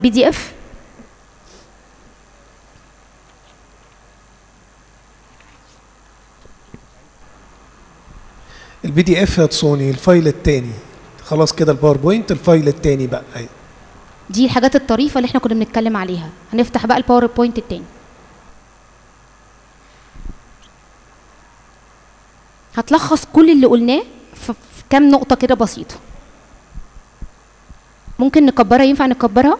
بي دي اف البي دي اف يا تصوني الفايل التاني خلاص كده الباوربوينت الفايل التاني بقى أيوة. دي الحاجات الطريفه اللي احنا كنا بنتكلم عليها هنفتح بقى الباوربوينت التاني هتلخص كل اللي قلناه في في كام نقطه كده بسيطه ممكن نكبرها ينفع نكبرها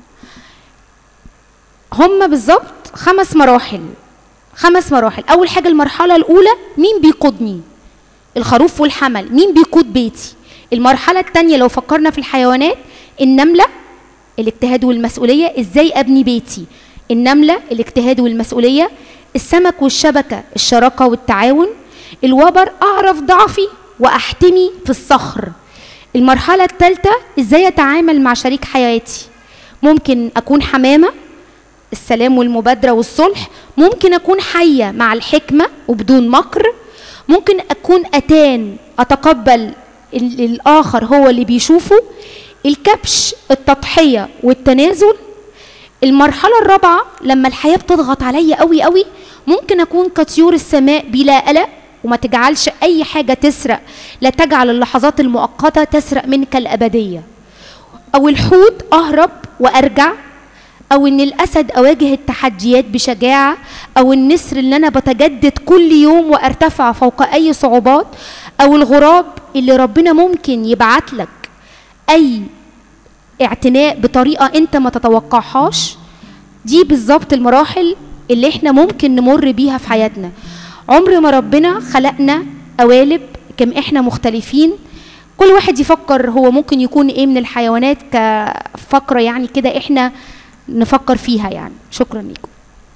هما بالظبط خمس مراحل خمس مراحل اول حاجه المرحله الاولى مين بيقودني الخروف والحمل مين بيقود بيتي المرحله الثانيه لو فكرنا في الحيوانات النمله الاجتهاد والمسؤوليه ازاي ابني بيتي النمله الاجتهاد والمسؤوليه السمك والشبكه الشراكه والتعاون الوبر اعرف ضعفي واحتمي في الصخر المرحله الثالثه ازاي اتعامل مع شريك حياتي ممكن اكون حمامه السلام والمبادره والصلح ممكن اكون حيه مع الحكمه وبدون مكر ممكن اكون اتان اتقبل ال- الاخر هو اللي بيشوفه الكبش التضحيه والتنازل المرحله الرابعه لما الحياه بتضغط عليا قوي قوي ممكن اكون كطيور السماء بلا قلق وما تجعلش اي حاجه تسرق لا تجعل اللحظات المؤقته تسرق منك الابديه او الحوت اهرب وارجع او ان الاسد اواجه التحديات بشجاعه او النسر اللي انا بتجدد كل يوم وارتفع فوق اي صعوبات او الغراب اللي ربنا ممكن يبعت لك اي اعتناء بطريقه انت ما تتوقعهاش دي بالظبط المراحل اللي احنا ممكن نمر بيها في حياتنا عمر ما ربنا خلقنا قوالب كم احنا مختلفين كل واحد يفكر هو ممكن يكون ايه من الحيوانات كفقره يعني كده احنا نفكر فيها يعني شكرا لكم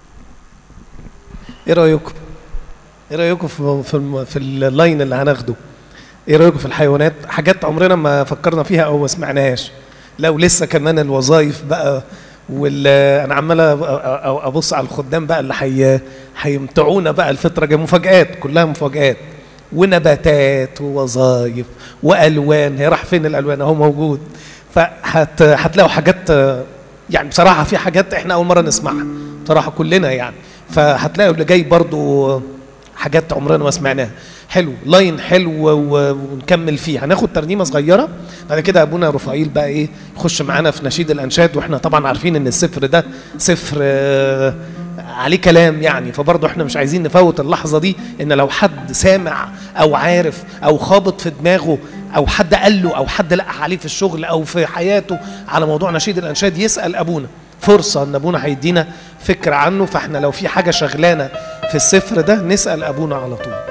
ايه رايكم ايه رايكم في في, الم- في اللاين اللي هناخده ايه رايكم في الحيوانات حاجات عمرنا ما فكرنا فيها او ما سمعناهاش لو لسه كمان الوظائف بقى وال انا عمال أ- أ- ابص على الخدام بقى اللي حي... هيمتعونا بقى الفتره الجايه مفاجآت كلها مفاجآت ونباتات ووظائف والوان هي راح فين الالوان اهو موجود فهت هتلاقوا حاجات آه، يعني بصراحه في حاجات احنا اول مره نسمعها بصراحه كلنا يعني فهتلاقوا اللي جاي برضو حاجات عمرنا ما سمعناها حلو لاين حلو و- ونكمل فيه هناخد ترنيمه صغيره بعد كده ابونا رفائيل بقى ايه يخش معانا في نشيد الانشاد واحنا طبعا عارفين ان السفر ده سفر آه، عليه كلام يعني فبرضه احنا مش عايزين نفوت اللحظه دي ان لو حد سامع او عارف او خابط في دماغه او حد قال له او حد لقح عليه في الشغل او في حياته على موضوع نشيد الانشاد يسال ابونا فرصه ان ابونا هيدينا فكره عنه فاحنا لو في حاجه شغلانه في السفر ده نسال ابونا على طول